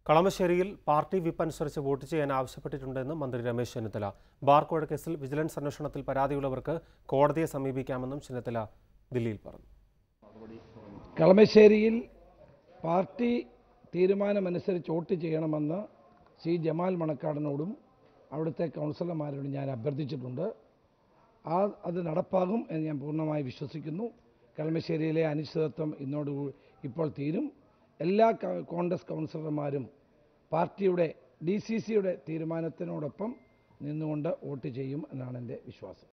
കളമശ്ശേരിയിൽ party whip അനുസരിച്ച് vote ചെയ്യാൻ ആവശ്യപ്പെട്ടിട്ടുണ്ടെന്ന് മന്ത്രി രമേശ് ചെന്നിത്തല ബാർ കോഴ കേസിൽ വിജിലൻസ് അന്വേഷണത്തിൽ പരാതിയുള്ളവർക്ക് കോടതിയെ സമീപിക്കാമെന്നും ചെന്നിത്തല ദില്ലിയിൽ പറഞ്ഞു കളമശ്ശേരിയിൽ പാർട്ടി തീരുമാനമനുസരിച്ച് വോട്ട് ചെയ്യണമെന്ന് സി ജമാൽ മണക്കാടിനോടും അവിടുത്തെ കൗൺസിലർമാരോടും ഞാൻ അഭ്യർത്ഥിച്ചിട്ടുണ്ട് ആ അത് നടപ്പാകും എന്ന് ഞാൻ പൂർണ്ണമായി വിശ്വസിക്കുന്നു കളമശ്ശേരിയിലെ അനിശ്ചിതത്വം ഇന്നോട് കൂ- ഇപ്പോൾ തീരും എല്ലാ ക- കോൺഗ്രസ് കൗൺസിലർമാരും പാർട്ടിയുടെ ഡി സി സിയുടെ തീരുമാനത്തിനോടൊപ്പം നിന്നുകൊണ്ട് വോട്ട് ചെയ്യും എന്നാണ് എൻ്റെ വിശ്വാസം